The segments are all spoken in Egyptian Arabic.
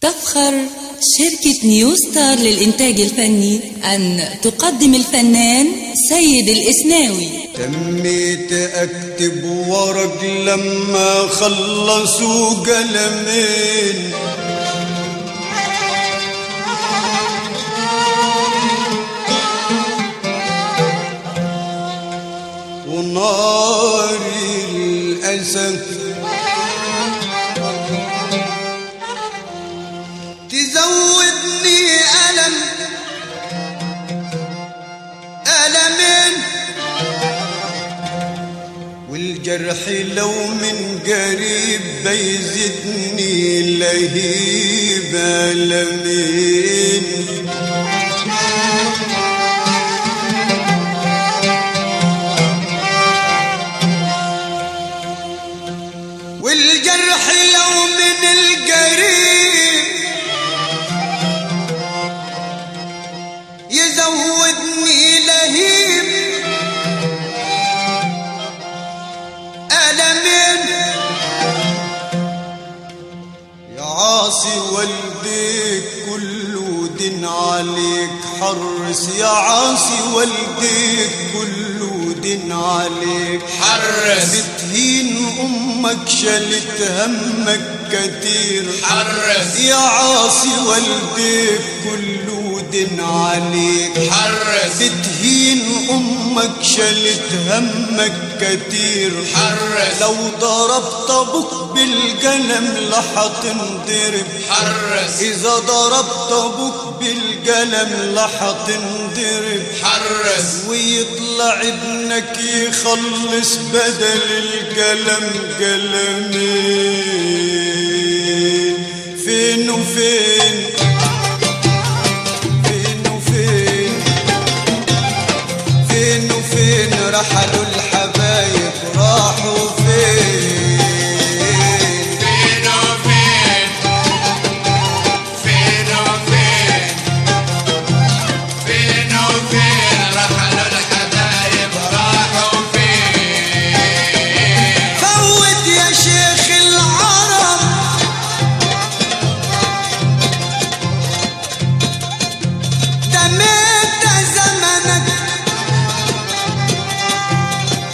تفخر شركة نيو ستار للإنتاج الفني أن تقدم الفنان سيد الإسناوي تميت أكتب ورق لما خلصوا قلمين ونار الأسف تزودني ألم ألمين والجرح لو من قريب بيزدني لهيب ألمين والجرح لو من القريب يزودني لهيب ألمين يا عاصي والديك كله دين عليك حرس يا عاصي والديك كله دين عليك حرس بتهين امك شلت همك كتير حرس يا عاصي والديك كله دين عليك حرس بتهين امك شلت همك كتير حرس لو ضربت ابوك بالقلم لحتنضرب حرس اذا ضربت ابوك بالقلم لحتنضرب حرس ويطلع ابنك يخلص بدل القلم قلمين فين وفين فين وفين فين وفين رحلوا الحبايب راحوا فين فين وفين فين وفين فين وفين رحلوا الحبايب راحوا فين فوت يا شيخ العرب دميت زمنك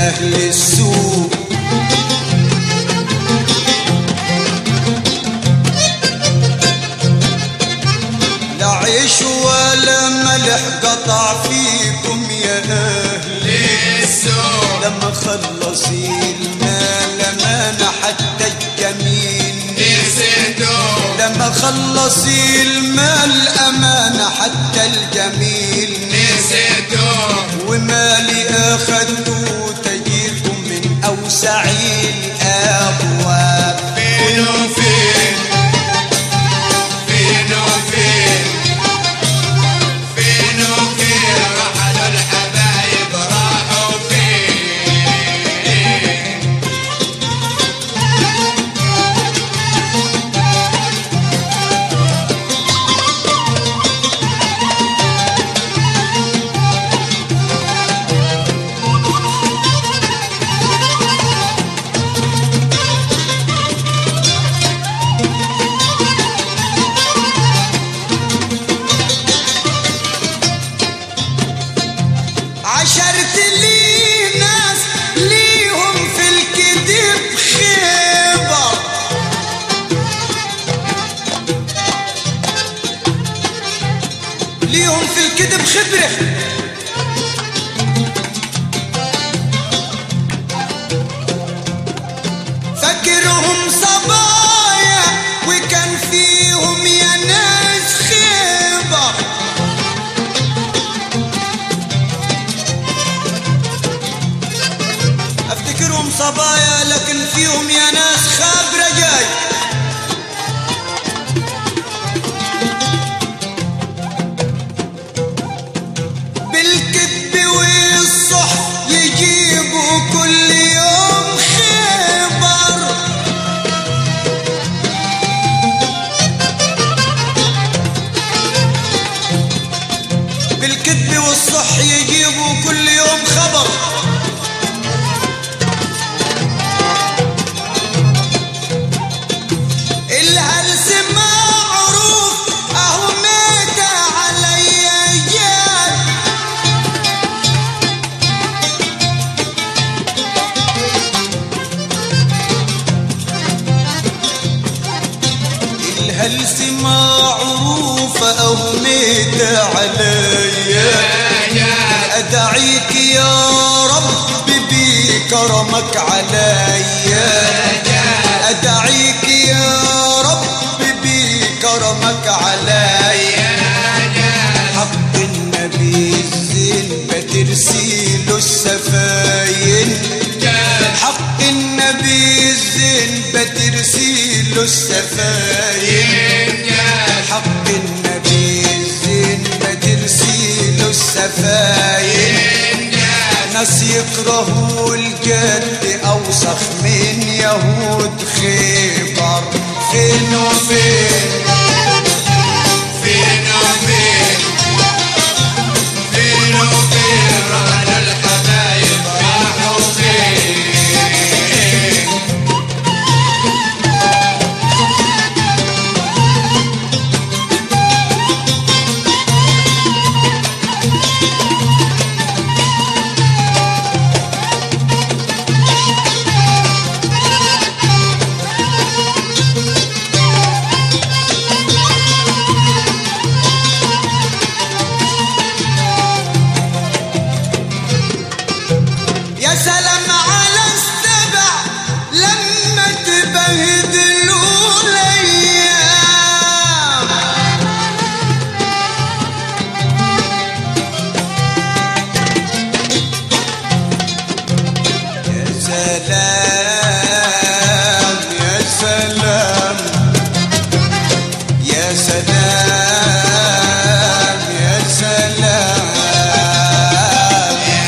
أهل السوق لا عيش ولا ملح قطع فيكم يا أهل للسوق لما خلص المال أمانة حتى الجميل نسيتوا لما خلص المال أمانة حتى الجميل نسيتوا ومالي أخذته تجيكم من أوسع الأبواب فين وفين فين وفين فين وفين رحلوا الحبايب راحوا فين عشرت لي ناس ليهم في الكذب خيبة ليهم في الكذب خبرة فكرهم صبايا وكان فيهم يا ناس خيبه افتكرهم صبايا لكن فيهم يا ناس خابرة جاي بالكذب والصح يجيبوا كل يوم خبر بالكذب والصح يجيبوا كل يوم خبر الهلس معروف اهو ميت علي جاد الهلس معروف اهو ميت علي ادعيك يا رب بكرمك علي أدعيك يا رب بكرمك علي حق النبي الزين بترسيله السفاين حق النبي الزين بترسيله السفاين حق النبي الزين بترسيله السفاين ناس يكرهوا الجد أوسخ من يهود خيبر فين وفين فين وفين فين وفين رحلوا الحبايب راحوا فين يا سلام على السبع لما تبهدلوا الايام يا سلام يا سلام يا سلام يا سلام يا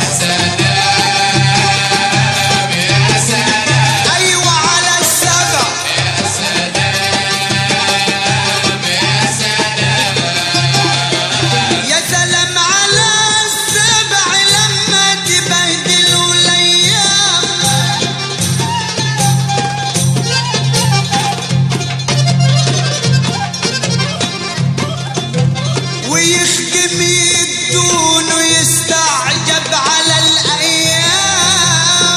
سلام يا سلام ايوه على السبع يا سلام يا سلام يا سلام على السبع لما تبهدلوا الايام ويخدم يدون ويستعجب على الايام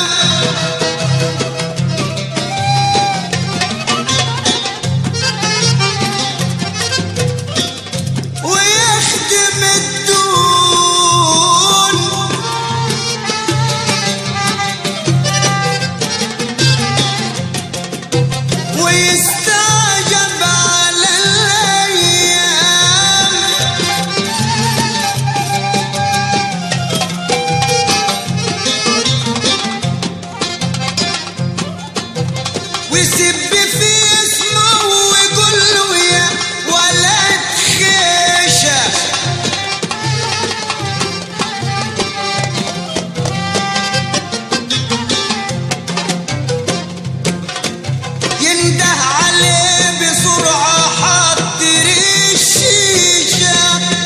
وسب في اسمه ويقول له يا ولد خيشه ينده عليه بسرعة حط الشيشة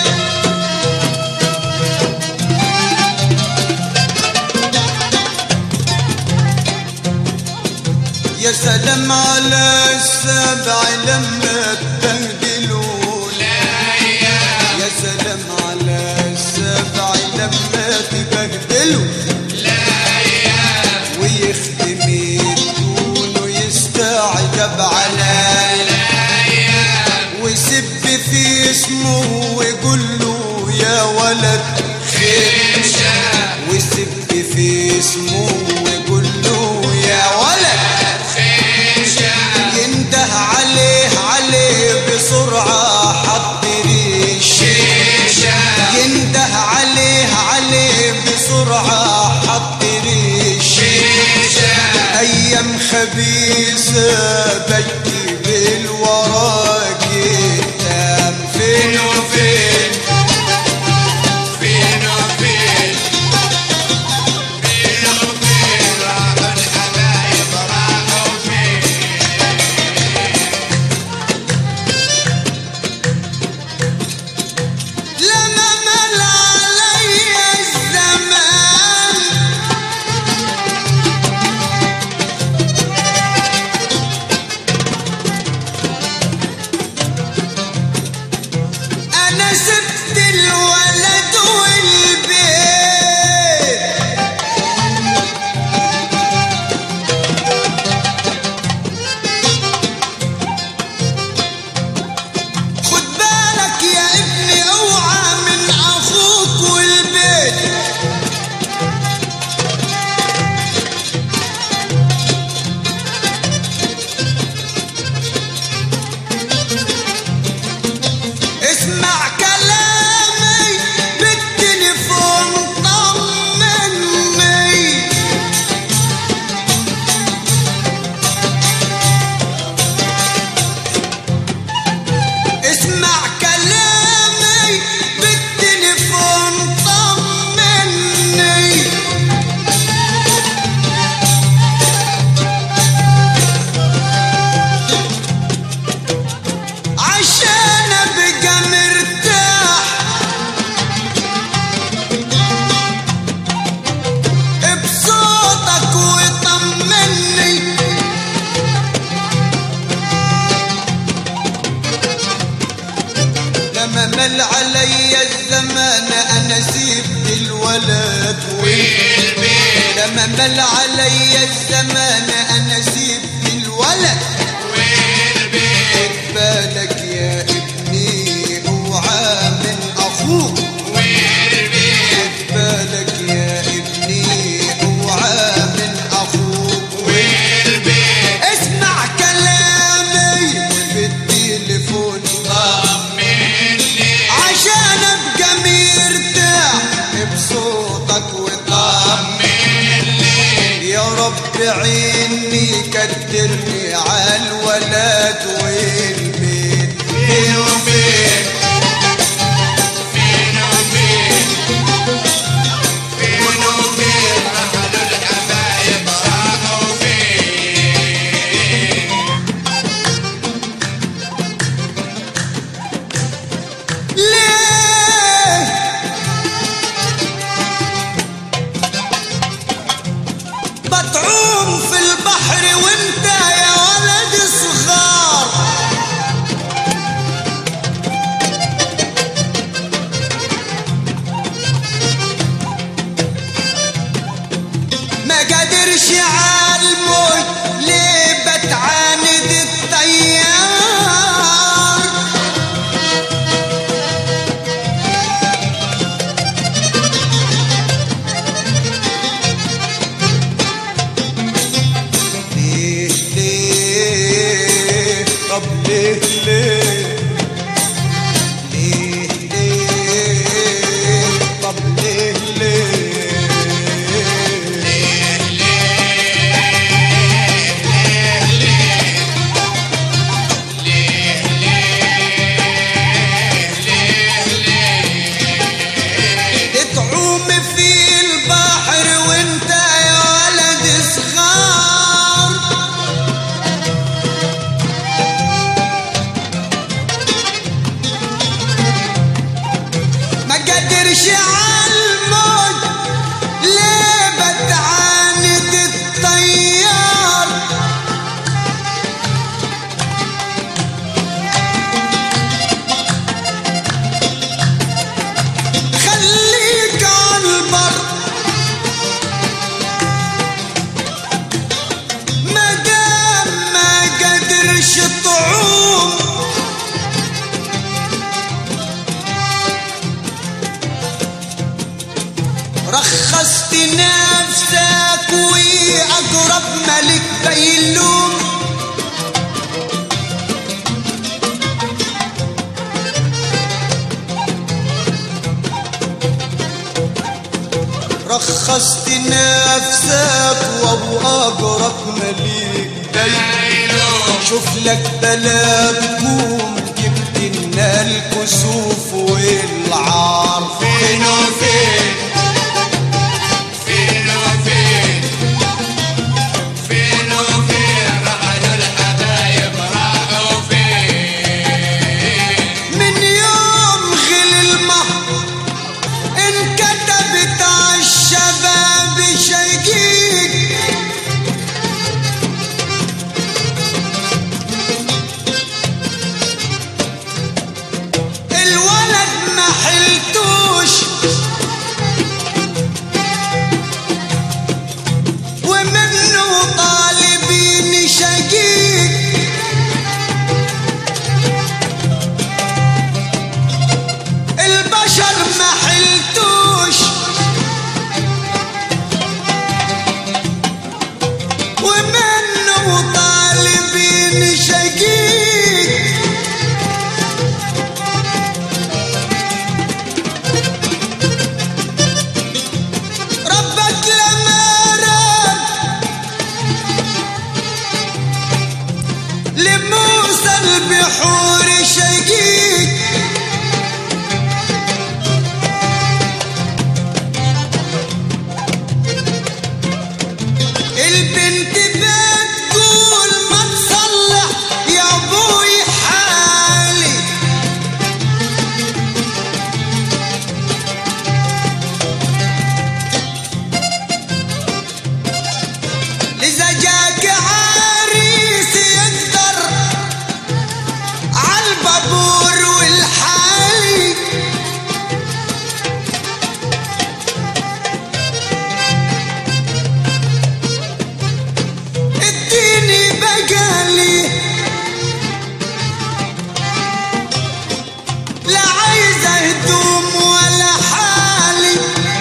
يا سلام على السبع لما تبهدلوا يا سلام على السبع لما تبهدلوا ويخدم الدون ويستعجب على ويسب في اسمه ويقول له يا ولد ويسب في اسمه ويقول له يا ولد ينده عليه عليه بسرعة حط ريش ينده عليه عليه بسرعة حط ريش أيام خبيثة بجي بالورا قدام فين وفين فين وفين فين وفين راح الحبايب راحوا فين لما مل علي الزمان انا سبت الولد والبيت خد بالك يا ابني اوعى من اخوك والبيت اسمع كلامي بالتليفون طمني اسمع كلامي بالتليفون طمني عشان ابقى مرتاح بصوتك وطمني لما مل علي الزمان انا سيبت الولد والبيت لما مل علي الزمان انا سيبت الولد والبيت خد بالك يا ابني اوعى من اخوك والبيت خد بالك يا ابني اوعى من اخوك والبيت اسمع كلامي بالتليفون طمني عشان ابقى مرتاح بصوتك وطمني يا رب عيني كترني عالولد والبيت فين وفين فين وفين فين وفين رحلوا الحبايب راحوا فين ليه بتعوم في البحر وانت يا ولد صغار ما قدرش عالموج ليه بتعاند الطيار ليه ليه طب ليه ليه ليه ليه طب ليه ليه ليه تراب ملك بيلوم رخصت نفسك وابو اجرك مليك دايلو شوف لك بلدكم جبت لنا الكسوف والعار فين وفين فين وفين فين وفين رحلوا الحبايب راحوا فين من يوم غل المهر انكتبت عالشباب شيقيق الولد ما حلتوش ومنه طالبين شقيق البشر ما حلتوش ومنه طالبين شقيق ربك لما رد لموسى البحور شقيق البنت بتقول ما تصلح يا ابوي حالي لذا جاك عريس يقدر عالبابور والحالي اديني بقالي لا عايزه هدوم ولا حالي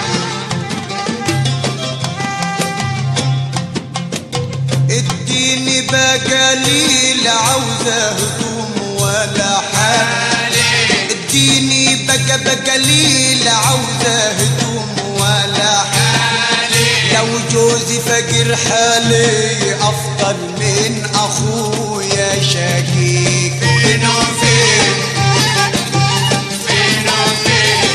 اديني بقالي لا عاوزه هدوم ولا حالي اديني بقى بقالي لا عاوزه هدوم ولا حالي لو جوزي فقير حالي افضل من اخويا شقيق فين وفين فين وفين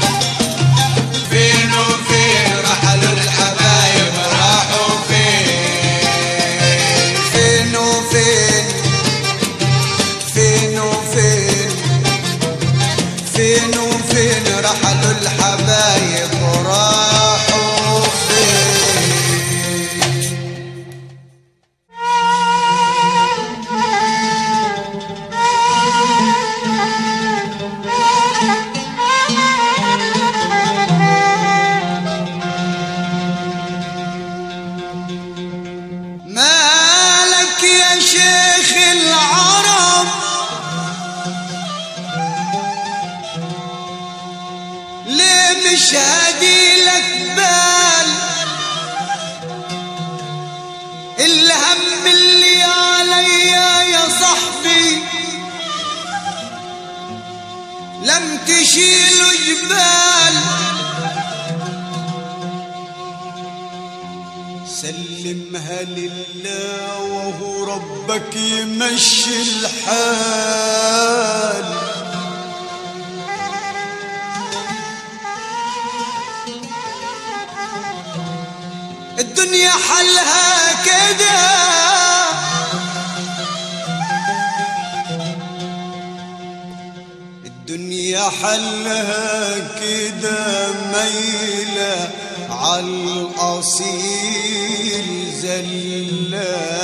فين وفين رحلوا الحبايب راحوا فين فين وفين فين وفين فين وفين رحلوا الحبايب راحوا فين مالك يا شيخ العرب ليه مش هادي لك بال الهم اللي عليا يا صاحبي لم تشيله جبال سلمها لله وهو ربك يمشي الحال الدنيا حلها كده الدنيا حلها كده ميلة عالأصيل زلا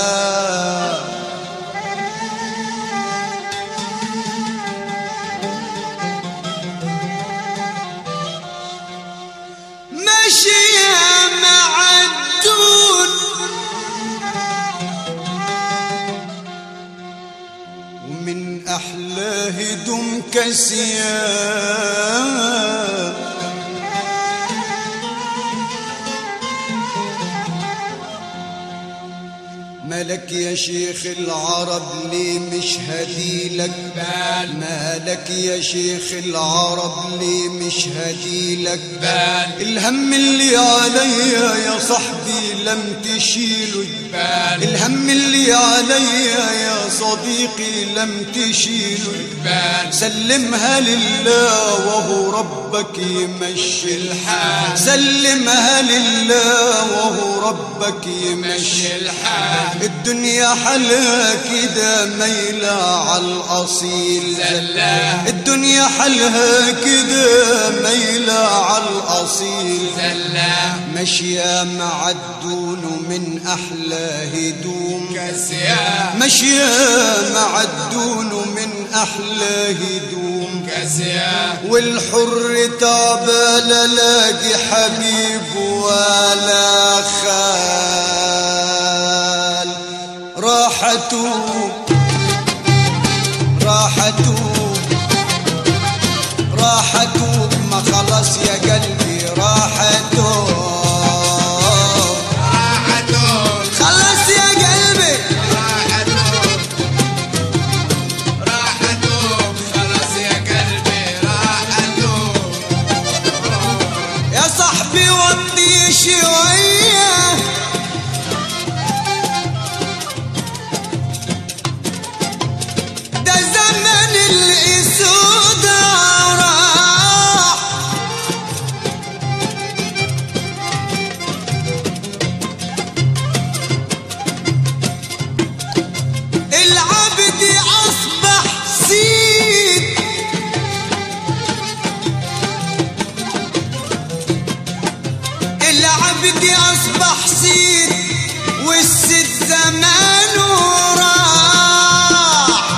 ماشية مع الدون ومن أحلى هدوم كسيان مالك يا شيخ العرب ليه مش هديلك بال مالك يا شيخ العرب ليه مش هديلك بال الهم اللي عليا يا صاحبي لم تشيله بال الهم اللي عليا يا صديقي لم تشيله بال سلمها لله وهو ربك يمشي الحال سلمها لله وهو ربك يمشي مشي الحال الدنيا حلها كده ميلة على الأصيل زلاه الدنيا حلها كده ميلة على الأصيل زلاه ماشية مع الدون من أحلى هدوم كسياه ماشية مع الدون من أحلى هدوم كسياه والحر تعبان لا لاقي حبيب ولا خال راحته راحته راحته ما خلص يا قلبي راحته راحته خلص يا قلبي راحته راحته خلاص يا قلبي راحته يا صاحبي وطي شوية ده زمن الأسود راح العبد أصبح سيد العبد أصبح سيد والسيد زمانه راح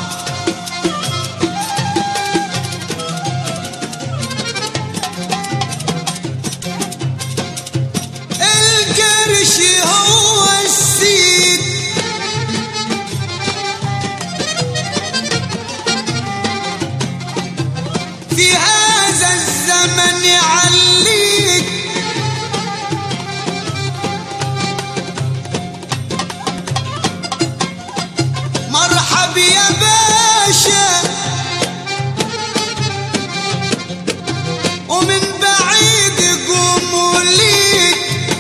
القرش هو السيد في هذا الزمن يعليك مرحب يا باشا ومن بعيد قوموا ليك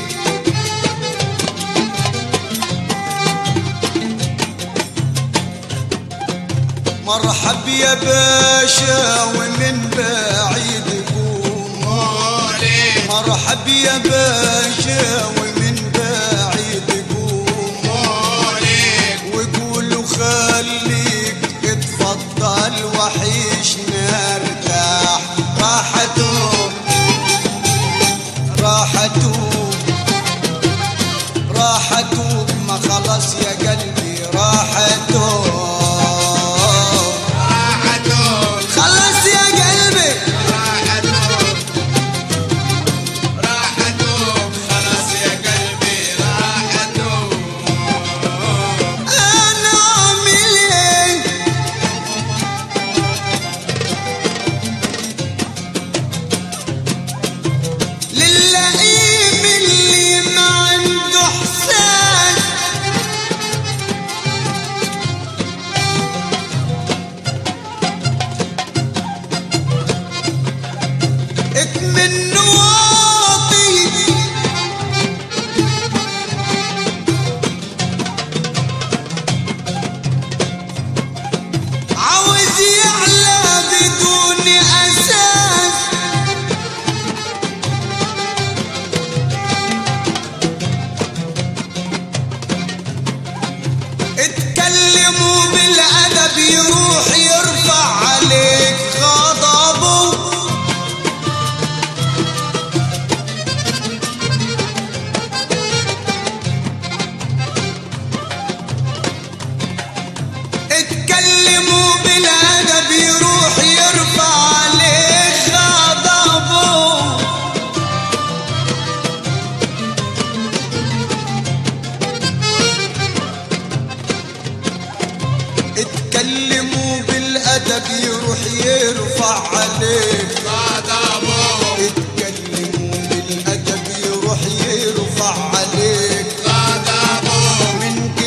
مرحب يا باشا ومن بعيد قوموا مولي مرحب يا باشا ومن بعيد قوموا مولي وقولوا خليك اتفضل وحيشنا ارتاح راحته راحته راحته ما خلص يا قلبي راحته راحته خلص يا قلبي راحته راحته خلاص يا قلبي راحته انا اعمل ايه للئيم اللي ما عنده حسان اكمن واطي عاوز يعلى بدون اساس اتكلموا بالادب يروح يرفع عليك غضبه اتكلموا بالادب يروح يرفع عليك غضبه اتكلموا بالادب يروح يرفع عليك غضبه اتكلموا بالادب يروح يرفع عليك غضبه من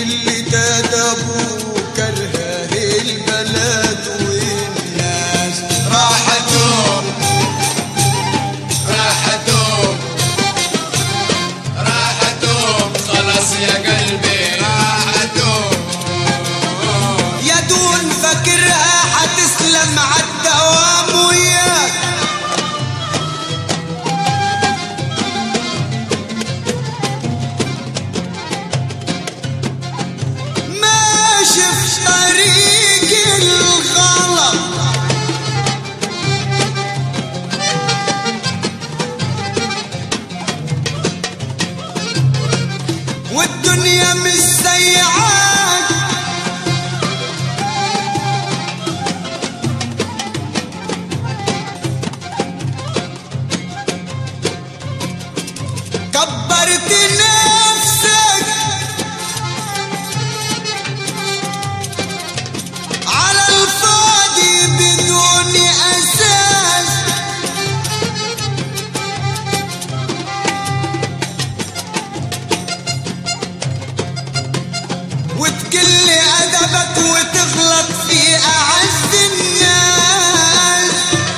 وتقل أدبك وتغلط في أعز الناس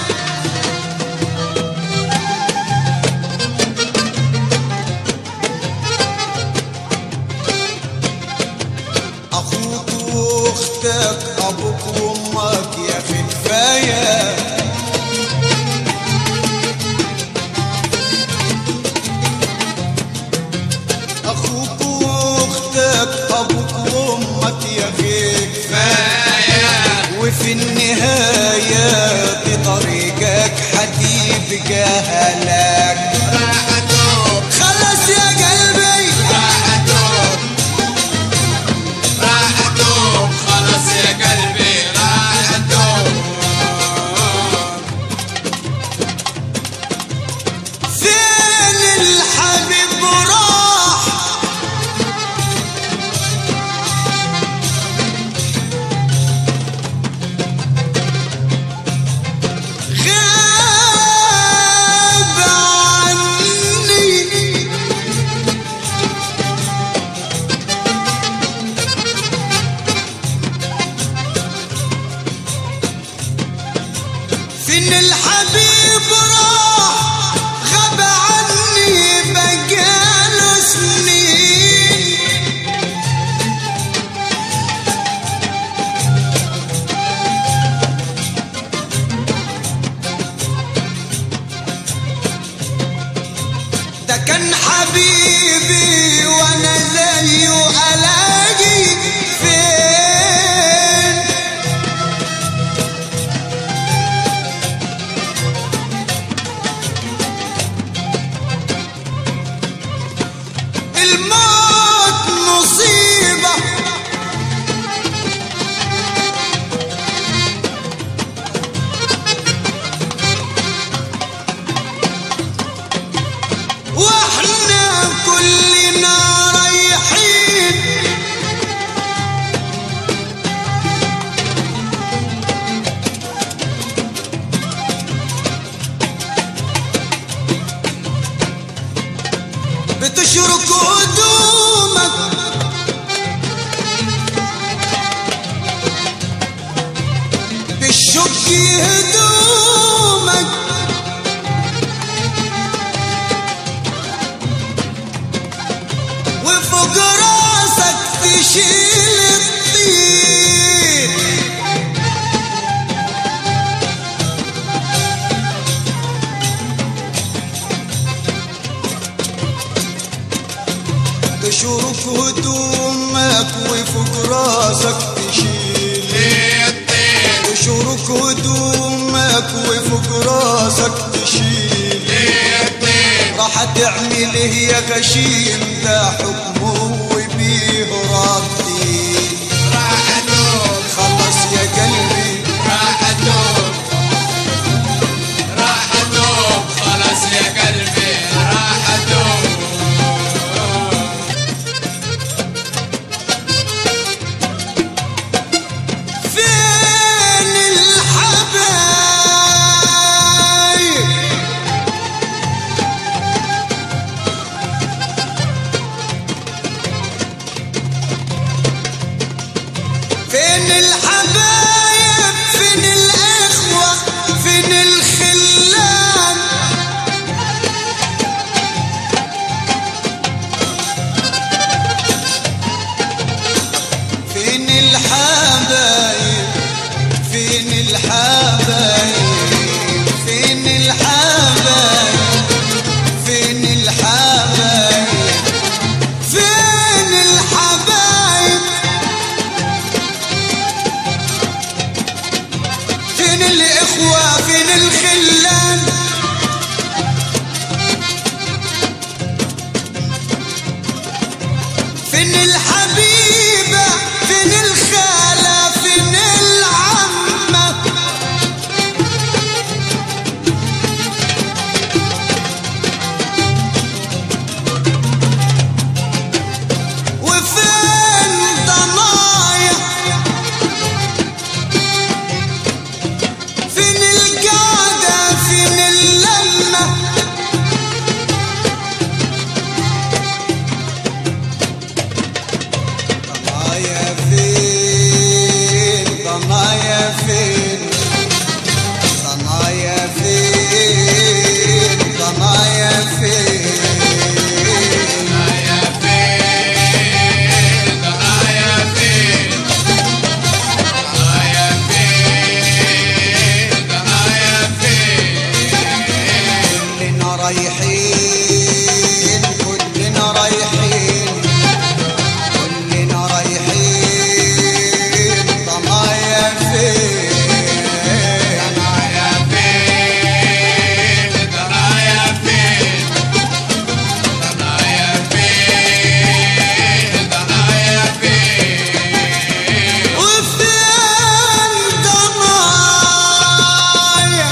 أخوك وأختك أبوك وأمك يا أخي كفاية أخوك وأختك أبوك وأمك يا أخي كفاية وفي النهاية بطريقك حتيبقى هلاك راح اتوب خلص يا قلبي راح اتوب راح اتوب خلاص يا قلبي راح اتوب فين الحبيب راح غاب عني فين الحبيب راح غاب عني بقاله سنين ده كان حبيبي وانا زيه الاقي فين الموت مصيبة واحنا كلنا رايحين بتشرك هدومك بالشك هدومك وفوق راسك تشيل الطين تشرك هدومك وفوق راسك تشيل الطين تشرك هدومك وفوق راسك تشيل الطين راح تعمل يا غشيم ده حكمه وبيه راضي راح اتوب خلص يا قلبي راح اتوب راح اتوب خلاص يا قلبي راح اتوب فين الحبايب فين الحبايب فين الإخوة فين الخلان فين الحبايب فين الحبايب فين الحبايب فين الحبايب فين الحبايب ضنايا فين ضنايا فين ضنايا فين ضنايا فين ضنايا فين ضنايا فين ضنايا فين ضنايا فين كلنا رايحين كلنا رايحين كلنا رايحين ضنايا فين ضنايا فين ضنايا فين ضنايا فين ضنايا فين وفين ضنايا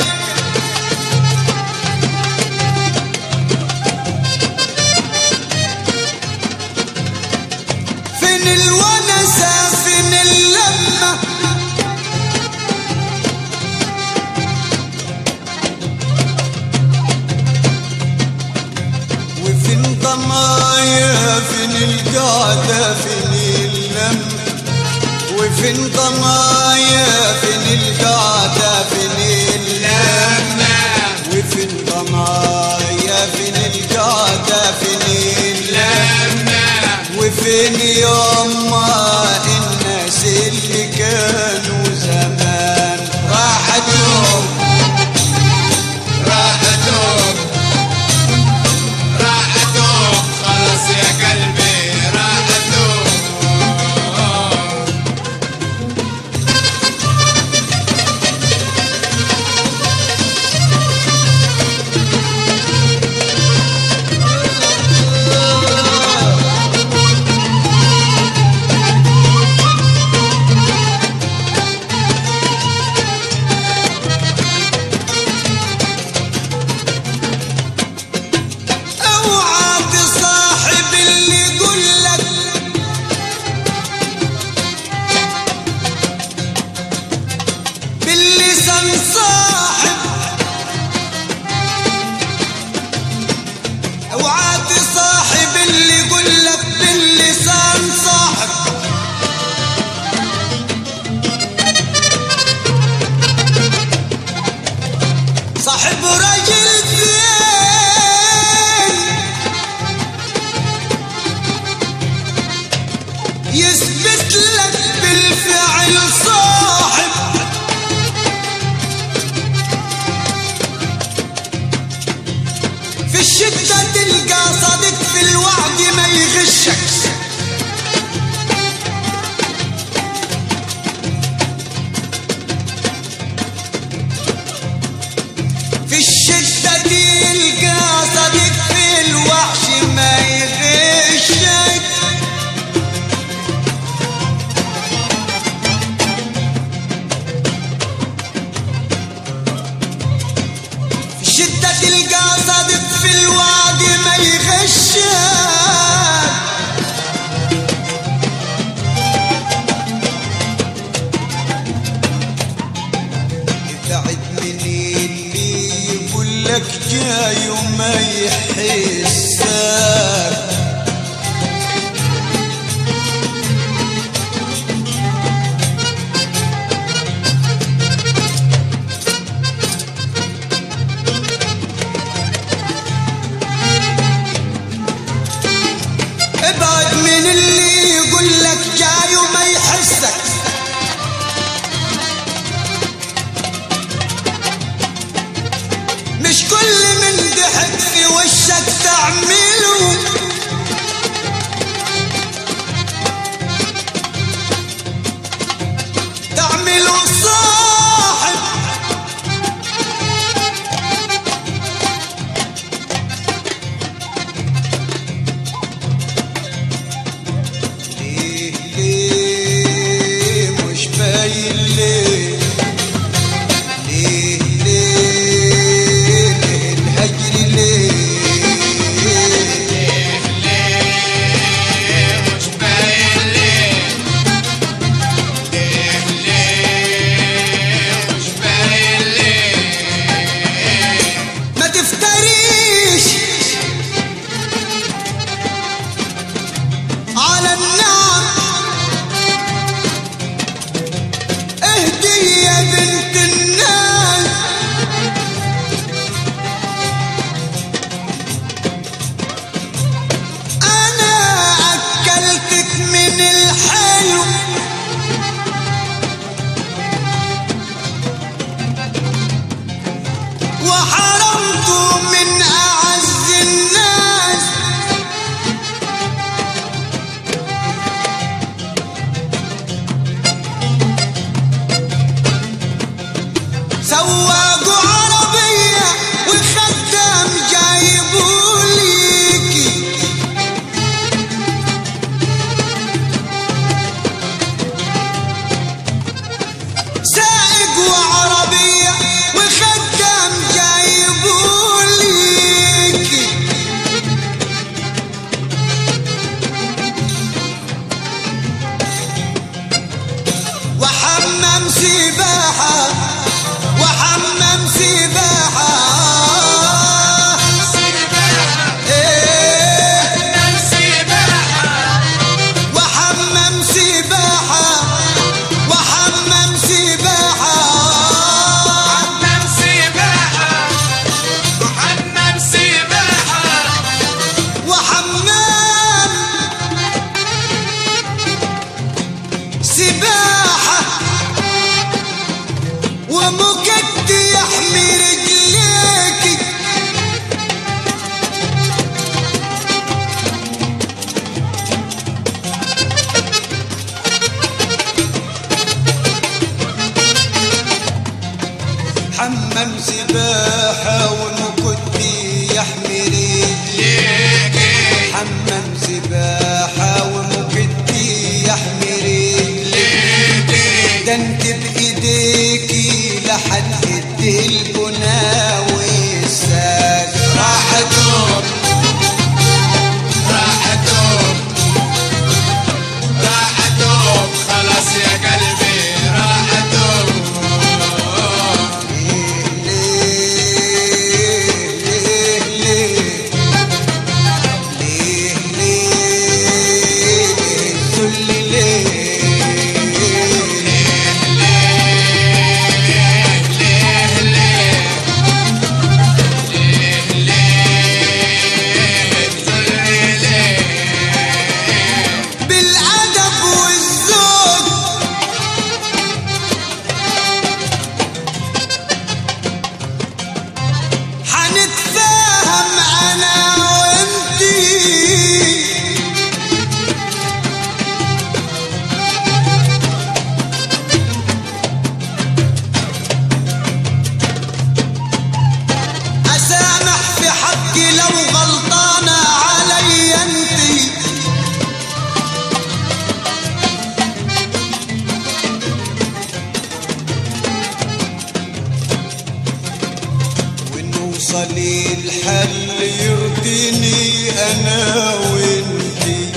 فين الونسة فين اللمة وفين ضنايا فين القعدة فين اللمة وفين ضنايا فين القعدة فين اللمة وفين ضنايا فين القعدة فين اللمة وفين يما الناس اللي كانوا زمان راحتهم راحتهم راحتهم خلاص يا قلبي راحتهم وحمام سباحة وحمام سباحة إيه وحمام سباحة وحمام سباحة وحمام سباحة ومكت يحمي رجليك حمام سباحة ومكت يحمي رجليك حمام سباحة ومكت يحمي رجليك ده انت بايديكي لحد البنا والساق راح دوم خلاص يا قلبي راح ادوم ليه ليه ليه ليه ليه ذل ليه بالأدب والذوق حنتفاهم أنا وأنتي أسامح في حقي لو غلطانة علي أنتي ونوصل الحل يرضيني انا وانتي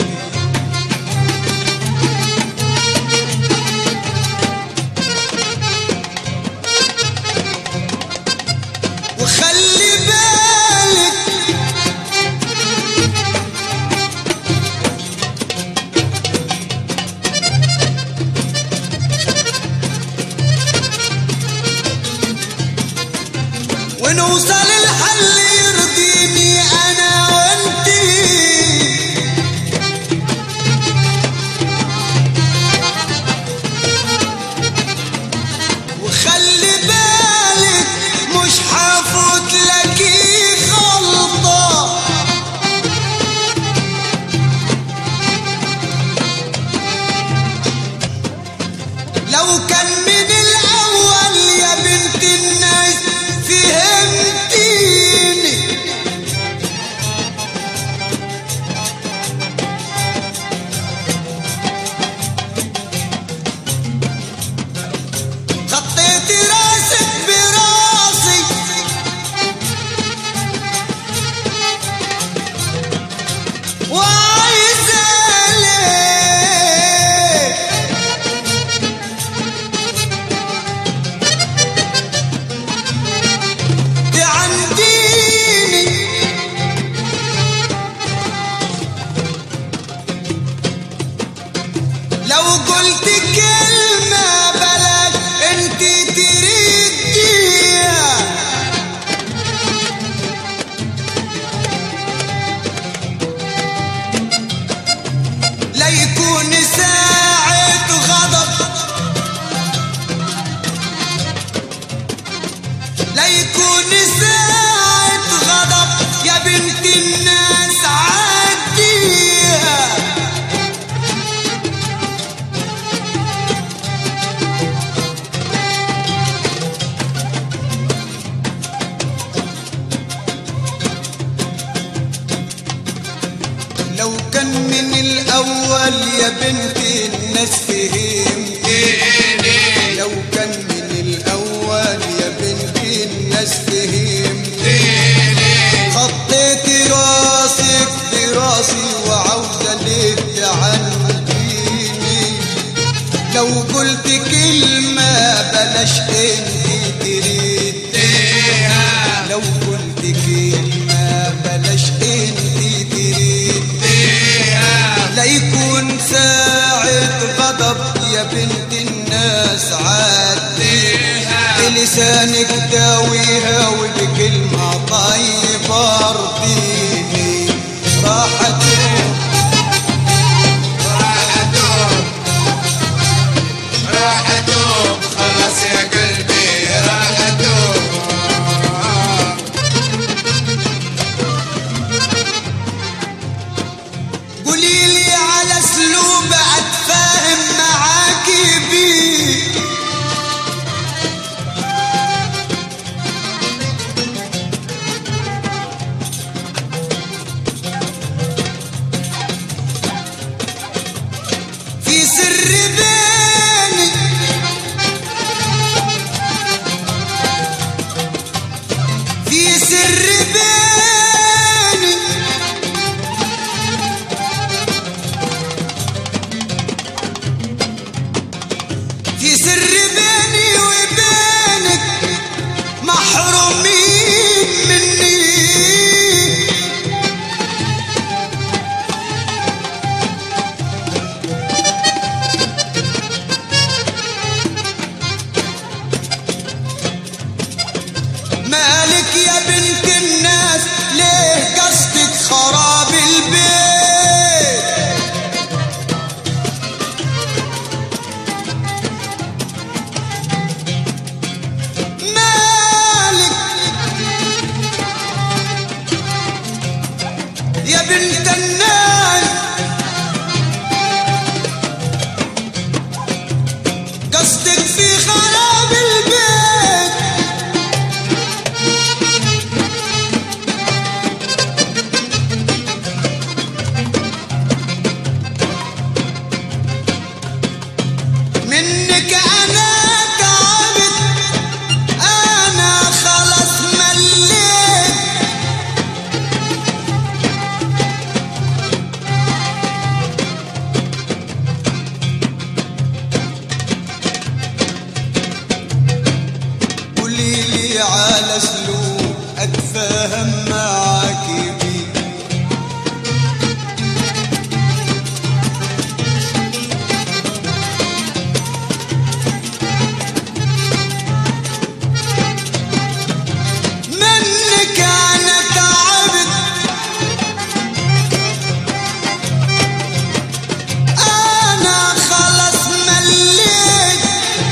وخلي بالك ونوصل الحل يرضيني انا وانتي وخلي بالك مش حافوت لكي غلطه لو كان من الأول يا بنت الناس فهمتيني خطيت راسك براسي وعايزة ليه تعنديني لو قلت كلمة بلاك انت تريديها لا يكون ساعة غضب لا يكون ساعة غضب يا بنت الناس عديها لو كان من الأول يا بنت الناس فهمتني لو كان من الأول يا بنت الناس فهمتني خطيت راسك براسي وعودة ليه تعنديني لو قلت كلمة بلاش انت تريد فيها لو قلت كلمة بلاش انت تريد فيها لا يكون ساعة غضب يا بنت الناس عدي بلسانك داويها وبكلمة طيبة ارضيني راح تروح راح ادوم راح ادوم خلاص يا قلبي راح ادوم قولي لي على اسلوب اتفاهم معاكي بيه في سر بيني في سر بيني في سر بيني وبينك محرومين مني مالك يا بنت الناس ليه قصدك خراب البيت مالك يا بنت الناس قصدك في خراب البيت منك انا تعبت انا خلص مليت قولي لي على اسلوب اتفاهم معاكي بيه منك انا تعبت انا خلص مليت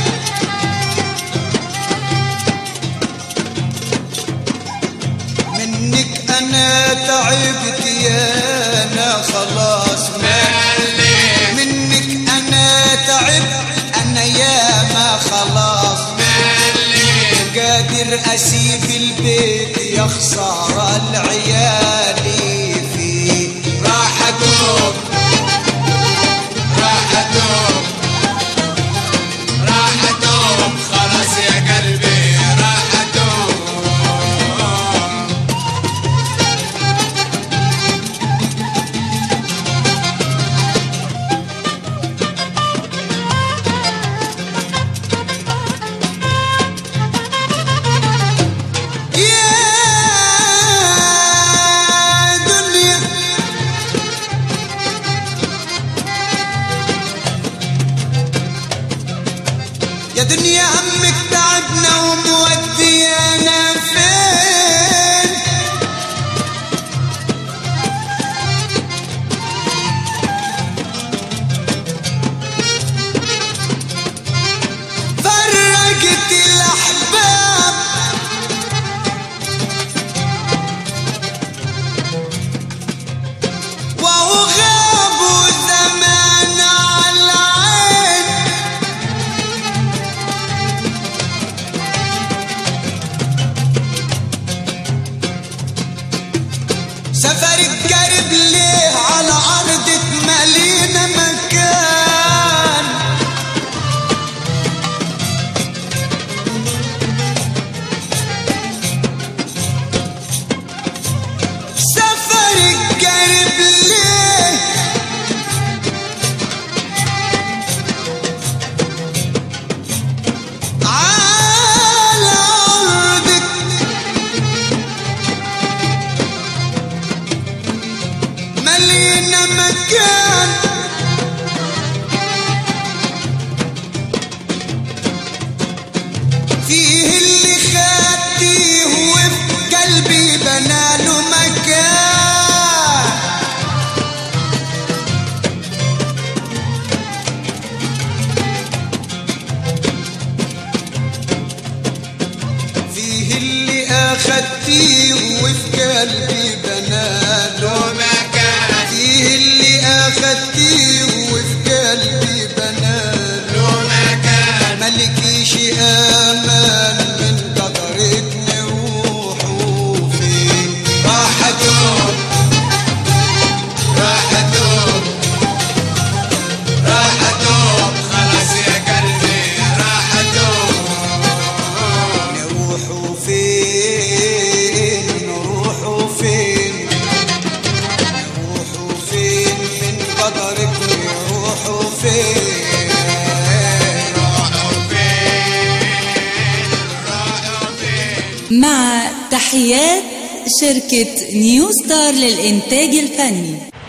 منك انا تعبت يا انا خلاص ملي منك انا تعبت انا يا ما خلاص ملي قادر اسيب البيت يا خساره العيالي فيه راح ادوم راح ادوم راح ادوم خلاص يا قلبي راح ادوم يا دنيا يا دنيا همك تعبنا وموديانا فين فرقت الأحباب وهو غابوا زمان على العين قلبي بناله له مكان فيه اللي اخدتيه وفي قلبي بناله له مكان ملكيش امان من قدرك نروحوا فين راحتهم راحتهم راحتهم خلاص يا قلبي راحتهم نروحوا فين نروحوا فين نروحوا فين من قدرك نروحوا فين راحوا فين راحوا فين مع تحيات شركة نيو ستار للإنتاج الفني